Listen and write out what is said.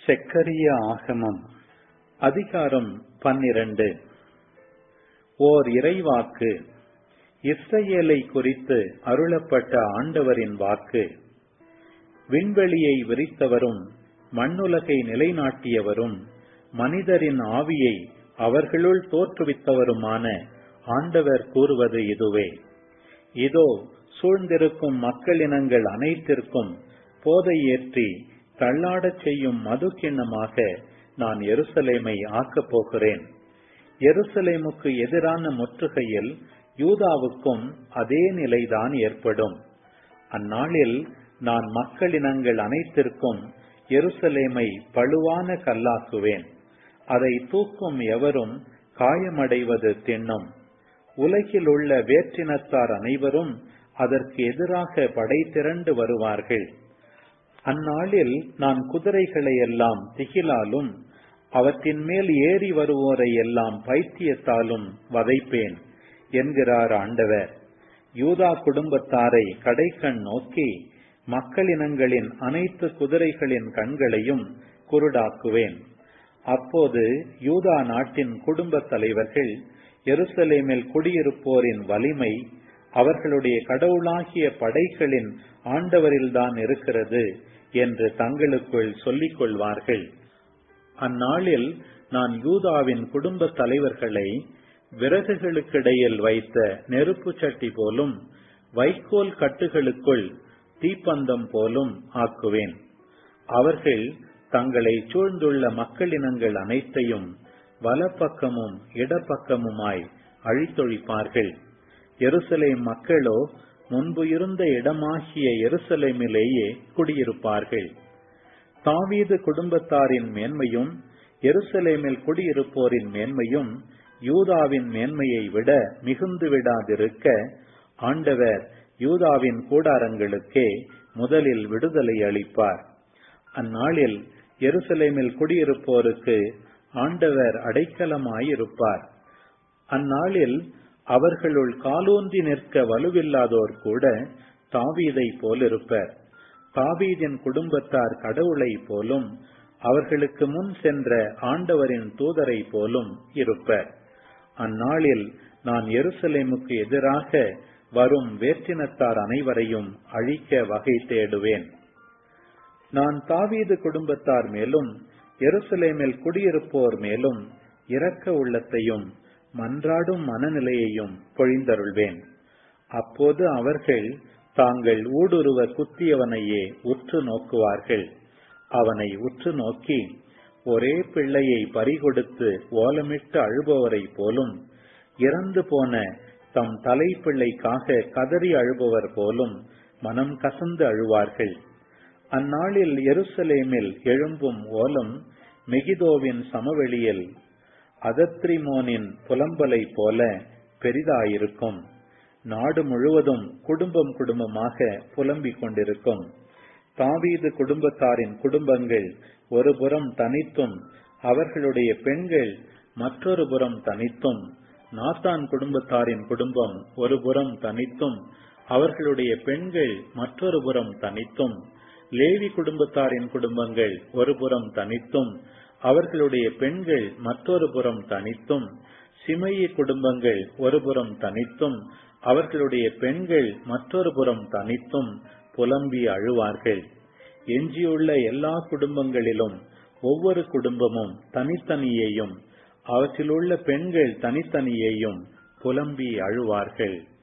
செக்கரிய ஆகமம் அதிகாரம் பன்னிரண்டு ஓர் இறைவாக்கு இஸ்ரவேலை குறித்து அருளப்பட்ட ஆண்டவரின் வாக்கு விண்வெளியை விரித்தவரும் மண்ணுலகை நிலைநாட்டியவரும் மனிதரின் ஆவியை அவர்களுள் தோற்றுவித்தவருமான ஆண்டவர் கூறுவது இதுவே இதோ சூழ்ந்திருக்கும் மக்களினங்கள் அனைத்திற்கும் போதை ஏற்றி தள்ளாடச் செய்யும் மது கிண்ணமாக நான் எருசலேமை ஆக்கப் போகிறேன் எருசலேமுக்கு எதிரான முற்றுகையில் யூதாவுக்கும் அதே நிலைதான் ஏற்படும் அந்நாளில் நான் மக்களினங்கள் அனைத்திற்கும் எருசலேமை பழுவான கல்லாக்குவேன் அதை தூக்கும் எவரும் காயமடைவது தின்னும் உலகில் உள்ள வேற்றினத்தார் அனைவரும் அதற்கு எதிராக படை திரண்டு வருவார்கள் அந்நாளில் நான் குதிரைகளை எல்லாம் திகிலாலும் அவற்றின் மேல் ஏறி வருவோரை எல்லாம் பைத்தியத்தாலும் வதைப்பேன் என்கிறார் ஆண்டவர் யூதா குடும்பத்தாரை கடைக்கண் நோக்கி மக்களினங்களின் அனைத்து குதிரைகளின் கண்களையும் குருடாக்குவேன் அப்போது யூதா நாட்டின் குடும்ப தலைவர்கள் எருசலேமில் குடியிருப்போரின் வலிமை அவர்களுடைய கடவுளாகிய படைகளின் ஆண்டவரில்தான் இருக்கிறது என்று தங்களுக்குள் சொல்லிக் கொள்வார்கள் அந்நாளில் நான் யூதாவின் குடும்ப தலைவர்களை விறகுகளுக்கிடையில் வைத்த நெருப்பு சட்டி போலும் வைக்கோல் கட்டுகளுக்குள் தீப்பந்தம் போலும் ஆக்குவேன் அவர்கள் தங்களை சூழ்ந்துள்ள மக்களினங்கள் அனைத்தையும் வலப்பக்கமும் இடப்பக்கமுமாய் அழித்தொழிப்பார்கள் எருசலேம் மக்களோ முன்பு இருந்த இடமாகிய எருசலேமிலேயே குடியிருப்பார்கள் தாவீது குடும்பத்தாரின் மேன்மையும் எருசலேமில் குடியிருப்போரின் மேன்மையும் யூதாவின் மேன்மையை விட மிகுந்து விடாதிருக்க ஆண்டவர் யூதாவின் கூடாரங்களுக்கே முதலில் விடுதலை அளிப்பார் அந்நாளில் எருசலேமில் குடியிருப்போருக்கு ஆண்டவர் அடைக்கலமாயிருப்பார் அந்நாளில் அவர்களுள் காலூன்றி நிற்க வலுவில்லாதோர் கூட தாவீதை போலிருப்பர் தாவீதின் குடும்பத்தார் கடவுளை போலும் அவர்களுக்கு முன் சென்ற ஆண்டவரின் தூதரை போலும் இருப்பர் அந்நாளில் நான் எருசலேமுக்கு எதிராக வரும் வேற்றினத்தார் அனைவரையும் அழிக்க வகை தேடுவேன் நான் தாவீது குடும்பத்தார் மேலும் எருசலேமில் குடியிருப்போர் மேலும் இரக்க உள்ளத்தையும் மன்றாடும் மனநிலையையும் பொழிந்தருள்வேன் அப்போது அவர்கள் தாங்கள் ஊடுருவ குத்தியவனையே உற்று நோக்குவார்கள் அவனை உற்று நோக்கி ஒரே பிள்ளையை பறிகொடுத்து ஓலமிட்டு அழுபவரை போலும் இறந்து போன தம் தலைப்பிள்ளைக்காக கதறி அழுபவர் போலும் மனம் கசந்து அழுவார்கள் அந்நாளில் எருசலேமில் எழும்பும் ஓலம் மெகிதோவின் சமவெளியில் அதத்ரிமோனின் புலம்பலை போல பெரிதாயிருக்கும் நாடு முழுவதும் குடும்பம் குடும்பமாக புலம்பிக் கொண்டிருக்கும் தாவீது குடும்பத்தாரின் குடும்பங்கள் ஒரு புறம் தனித்தும் அவர்களுடைய பெண்கள் மற்றொரு புறம் தனித்தும் நாத்தான் குடும்பத்தாரின் குடும்பம் ஒரு புறம் தனித்தும் அவர்களுடைய பெண்கள் மற்றொரு புறம் தனித்தும் லேவி குடும்பத்தாரின் குடும்பங்கள் ஒரு புறம் தனித்தும் அவர்களுடைய பெண்கள் மற்றொரு புறம் தனித்தும் சிமைய குடும்பங்கள் ஒரு புறம் தனித்தும் அவர்களுடைய பெண்கள் மற்றொரு புறம் தனித்தும் புலம்பி அழுவார்கள் எஞ்சியுள்ள எல்லா குடும்பங்களிலும் ஒவ்வொரு குடும்பமும் தனித்தனியேயும் அவற்றிலுள்ள பெண்கள் தனித்தனியேயும் புலம்பி அழுவார்கள்